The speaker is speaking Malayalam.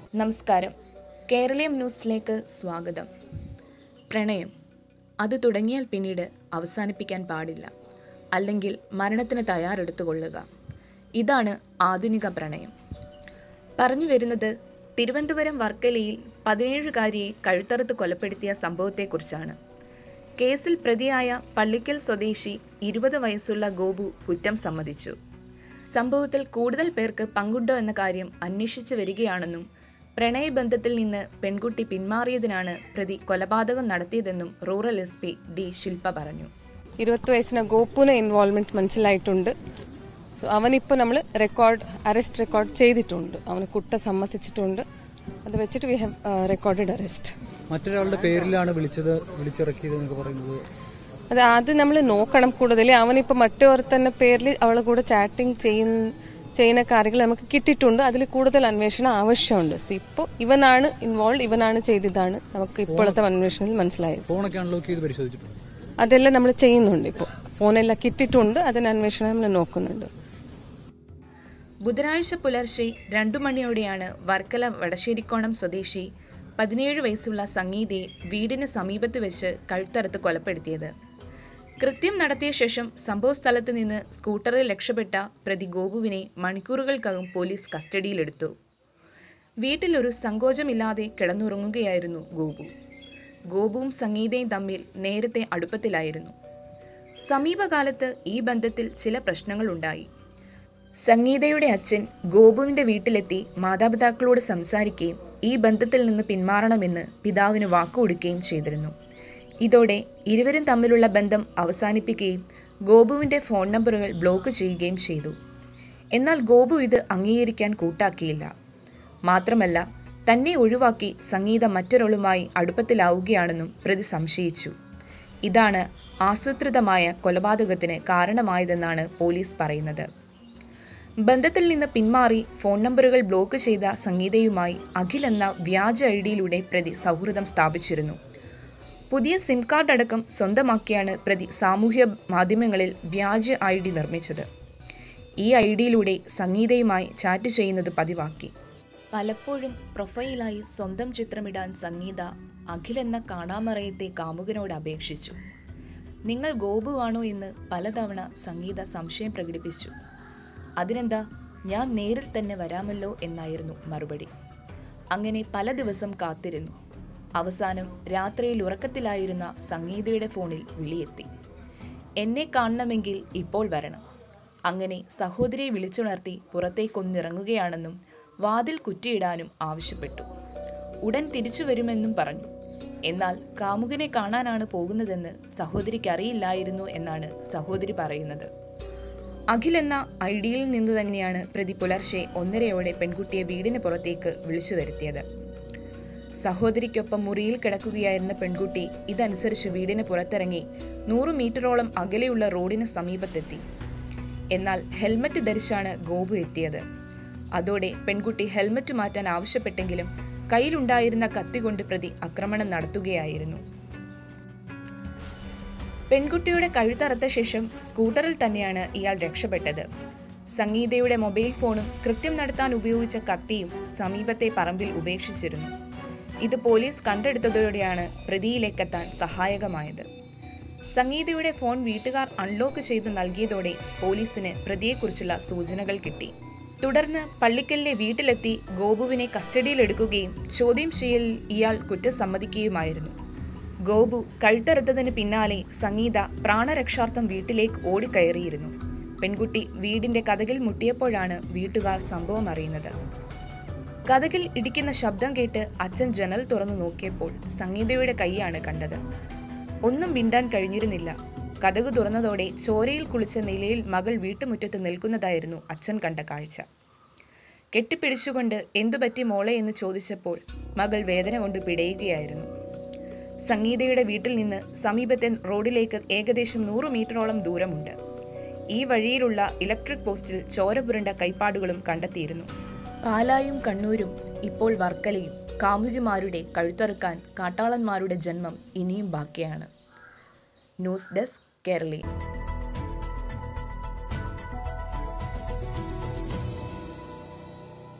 നമസ്കാരം കേരളീയം ന്യൂസിലേക്ക് സ്വാഗതം പ്രണയം അത് തുടങ്ങിയാൽ പിന്നീട് അവസാനിപ്പിക്കാൻ പാടില്ല അല്ലെങ്കിൽ മരണത്തിന് തയ്യാറെടുത്തുകൊള്ളുക ഇതാണ് ആധുനിക പ്രണയം പറഞ്ഞു വരുന്നത് തിരുവനന്തപുരം വർക്കലയിൽ പതിനേഴുകാരിയെ കഴുത്തറുത്ത് കൊലപ്പെടുത്തിയ സംഭവത്തെക്കുറിച്ചാണ് കേസിൽ പ്രതിയായ പള്ളിക്കൽ സ്വദേശി ഇരുപത് വയസ്സുള്ള ഗോപു കുറ്റം സമ്മതിച്ചു സംഭവത്തിൽ കൂടുതൽ പേർക്ക് പങ്കുണ്ടോ എന്ന കാര്യം അന്വേഷിച്ചു വരികയാണെന്നും പ്രണയബന്ധത്തിൽ നിന്ന് പെൺകുട്ടി പിന്മാറിയതിനാണ് പ്രതി കൊലപാതകം നടത്തിയതെന്നും rural S P D Shilpa പറഞ്ഞു ഇരുപത്തി വയസ്സിന് ഗോപുവിന് ഇൻവോൾവ്മെന്റ് മനസ്സിലായിട്ടുണ്ട് So, അവനിപ്പോൾ നമ്മൾ റെക്കോർഡ് അറസ്റ്റ് റെക്കോർഡ് ചെയ്തിട്ടുണ്ട് അവന് കുറ്റ സമ്മതിച്ചിട്ടുണ്ട് അത് വെച്ചിട്ട് വി ഹാവ് റെക്കോർഡഡ് അറസ്റ്റ് മറ്റൊരാളുടെ പേരിലാണ് വിളിച്ചത് വിളിച്ചിറക്കിയത് എന്നൊക്കെ പറയുന്നത് അത് ആദ്യം നമ്മൾ നോക്കണം കൂടുതൽ അവനിപ്പോൾ മറ്റൊരുത്തന്നെ പേരിൽ അവളെ കൂടെ ചാറ്റിംഗ് ചെയ്യുന്ന ചെയ്യുന്ന കാര്യങ്ങൾ നമുക്ക് കിട്ടിയിട്ടുണ്ട് അതിൽ കൂടുതൽ അന്വേഷണം ആവശ്യമുണ്ട് സോ ഇപ്പോൾ ഇവനാണ് ഇൻവോൾവ് ഇവനാണ് ചെയ്തതാണ് നമുക്ക് ഇപ്പോഴത്തെ അന്വേഷണത്തിൽ മനസ്സിലായത് ഫോണൊക്കെ അൺലോക്ക് ചെയ്ത് പരിശോധിച്ചിട്ടുണ്ട് അതെല്ലാം നമ്മൾ ചെയ്യുന്നുണ്ട് ഇപ്പോൾ ഫോണെല്ലാം കിട്ടിയിട്ടുണ്ട് അതിന് അന്വേഷണം നമ്മൾ നോക്കുന്നുണ്ട് ബുധനാഴ്ച പുലർച്ചെ രണ്ടു മണിയോടെയാണ് വർക്കല വടശ്ശേരിക്കോണം സ്വദേശി പതിനേഴ് വയസ്സുള്ള സംഗീതയെ വീടിന് സമീപത്ത് വെച്ച് കഴുത്തറുത്ത് കൊലപ്പെടുത്തിയത് കൃത്യം നടത്തിയ ശേഷം സംഭവസ്ഥലത്ത് നിന്ന് സ്കൂട്ടറിൽ രക്ഷപ്പെട്ട പ്രതി ഗോപുവിനെ മണിക്കൂറുകൾക്കകം പോലീസ് കസ്റ്റഡിയിലെടുത്തു വീട്ടിലൊരു സങ്കോചമില്ലാതെ കിടന്നുറങ്ങുകയായിരുന്നു ഗോപു ഗോപുവും സംഗീതയും തമ്മിൽ നേരത്തെ അടുപ്പത്തിലായിരുന്നു സമീപകാലത്ത് ഈ ബന്ധത്തിൽ ചില പ്രശ്നങ്ങളുണ്ടായി സംഗീതയുടെ അച്ഛൻ ഗോപുവിന്റെ വീട്ടിലെത്തി മാതാപിതാക്കളോട് സംസാരിക്കുകയും ഈ ബന്ധത്തിൽ നിന്ന് പിന്മാറണമെന്ന് പിതാവിന് വാക്കുകൊടുക്കുകയും ചെയ്തിരുന്നു ഇതോടെ ഇരുവരും തമ്മിലുള്ള ബന്ധം അവസാനിപ്പിക്കുകയും ഗോപുവിന്റെ ഫോൺ നമ്പറുകൾ ബ്ലോക്ക് ചെയ്യുകയും ചെയ്തു എന്നാൽ ഗോപു ഇത് അംഗീകരിക്കാൻ കൂട്ടാക്കിയില്ല മാത്രമല്ല തന്നെ ഒഴിവാക്കി സംഗീത മറ്റൊരാളുമായി അടുപ്പത്തിലാവുകയാണെന്നും പ്രതി സംശയിച്ചു ഇതാണ് ആസൂത്രിതമായ കൊലപാതകത്തിന് കാരണമായതെന്നാണ് പോലീസ് പറയുന്നത് ബന്ധത്തിൽ നിന്ന് പിന്മാറി ഫോൺ നമ്പറുകൾ ബ്ലോക്ക് ചെയ്ത സംഗീതയുമായി അഖിൽ എന്ന വ്യാജ ഐ ഡിയിലൂടെ പ്രതി സൗഹൃദം സ്ഥാപിച്ചിരുന്നു പുതിയ സിം കാർഡ് അടക്കം സ്വന്തമാക്കിയാണ് പ്രതി സാമൂഹ്യ മാധ്യമങ്ങളിൽ വ്യാജ ഐ ഡി നിർമ്മിച്ചത് ഈ ഐ ഡിയിലൂടെ സംഗീതയുമായി ചാറ്റ് ചെയ്യുന്നത് പതിവാക്കി പലപ്പോഴും പ്രൊഫൈലായി സ്വന്തം ചിത്രമിടാൻ സംഗീത അഖിൽ എന്ന കാണാമറയത്തെ കാമുകനോട് അപേക്ഷിച്ചു നിങ്ങൾ ഗോപുവാണോ എന്ന് പലതവണ സംഗീത സംശയം പ്രകടിപ്പിച്ചു അതിനെന്താ ഞാൻ നേരിൽ തന്നെ വരാമല്ലോ എന്നായിരുന്നു മറുപടി അങ്ങനെ പല ദിവസം കാത്തിരുന്നു അവസാനം രാത്രിയിൽ ഉറക്കത്തിലായിരുന്ന സംഗീതയുടെ ഫോണിൽ വിളിയെത്തി എന്നെ കാണണമെങ്കിൽ ഇപ്പോൾ വരണം അങ്ങനെ സഹോദരിയെ വിളിച്ചുണർത്തി പുറത്തേക്കൊന്നിറങ്ങുകയാണെന്നും വാതിൽ കുറ്റിയിടാനും ആവശ്യപ്പെട്ടു ഉടൻ തിരിച്ചു വരുമെന്നും പറഞ്ഞു എന്നാൽ കാമുകനെ കാണാനാണ് പോകുന്നതെന്ന് സഹോദരിക്ക് അറിയില്ലായിരുന്നു എന്നാണ് സഹോദരി പറയുന്നത് അഖിൽ എന്ന ഐഡിയിൽ നിന്ന് തന്നെയാണ് പ്രതി പുലർച്ചെ ഒന്നരയോടെ പെൺകുട്ടിയെ വീടിന് പുറത്തേക്ക് വിളിച്ചു വരുത്തിയത് സഹോദരിക്കൊപ്പം മുറിയിൽ കിടക്കുകയായിരുന്ന പെൺകുട്ടി ഇതനുസരിച്ച് വീടിന് പുറത്തിറങ്ങി നൂറ് മീറ്ററോളം അകലെയുള്ള റോഡിന് സമീപത്തെത്തി എന്നാൽ ഹെൽമറ്റ് ധരിച്ചാണ് ഗോപു എത്തിയത് അതോടെ പെൺകുട്ടി ഹെൽമറ്റ് മാറ്റാൻ ആവശ്യപ്പെട്ടെങ്കിലും കയ്യിലുണ്ടായിരുന്ന കത്തി കൊണ്ട് പ്രതി ആക്രമണം നടത്തുകയായിരുന്നു പെൺകുട്ടിയുടെ കഴുത്തറത്ത ശേഷം സ്കൂട്ടറിൽ തന്നെയാണ് ഇയാൾ രക്ഷപ്പെട്ടത് സംഗീതയുടെ മൊബൈൽ ഫോണും കൃത്യം നടത്താൻ ഉപയോഗിച്ച കത്തിയും സമീപത്തെ പറമ്പിൽ ഉപേക്ഷിച്ചിരുന്നു ഇത് പോലീസ് കണ്ടെടുത്തതോടെയാണ് പ്രതിയിലേക്കെത്താൻ സഹായകമായത് സംഗീതയുടെ ഫോൺ വീട്ടുകാർ അൺലോക്ക് ചെയ്ത് നൽകിയതോടെ പോലീസിന് പ്രതിയെക്കുറിച്ചുള്ള സൂചനകൾ കിട്ടി തുടർന്ന് പള്ളിക്കലിലെ വീട്ടിലെത്തി ഗോപുവിനെ കസ്റ്റഡിയിലെടുക്കുകയും ചോദ്യം ചെയ്യലിൽ ഇയാൾ കുറ്റം സമ്മതിക്കുകയുമായിരുന്നു ഗോപു കഴുത്തറുത്തതിന് പിന്നാലെ സംഗീത പ്രാണരക്ഷാർത്ഥം വീട്ടിലേക്ക് ഓടിക്കയറിയിരുന്നു പെൺകുട്ടി വീടിന്റെ കഥകിൽ മുട്ടിയപ്പോഴാണ് വീട്ടുകാർ സംഭവം അറിയുന്നത് കഥകിൽ ഇടിക്കുന്ന ശബ്ദം കേട്ട് അച്ഛൻ ജനൽ തുറന്നു നോക്കിയപ്പോൾ സംഗീതയുടെ കൈയാണ് കണ്ടത് ഒന്നും മിണ്ടാൻ കഴിഞ്ഞിരുന്നില്ല കഥക് തുറന്നതോടെ ചോരയിൽ കുളിച്ച നിലയിൽ മകൾ വീട്ടുമുറ്റത്ത് നിൽക്കുന്നതായിരുന്നു അച്ഛൻ കണ്ട കാഴ്ച കെട്ടിപ്പിടിച്ചുകൊണ്ട് എന്തുപറ്റി മോളെ എന്ന് ചോദിച്ചപ്പോൾ മകൾ വേദന കൊണ്ട് പിടയുകയായിരുന്നു സംഗീതയുടെ വീട്ടിൽ നിന്ന് സമീപത്തെ റോഡിലേക്ക് ഏകദേശം നൂറ് മീറ്ററോളം ദൂരമുണ്ട് ഈ വഴിയിലുള്ള ഇലക്ട്രിക് പോസ്റ്റിൽ ചോര പുരണ്ട കൈപ്പാടുകളും കണ്ടെത്തിയിരുന്നു പാലായും കണ്ണൂരും ഇപ്പോൾ വർക്കലയും കാമുകിമാരുടെ കഴുത്തറുക്കാൻ കാട്ടാളന്മാരുടെ ജന്മം ഇനിയും ബാക്കിയാണ് ന്യൂസ് ഡെസ്ക് കേരളീയം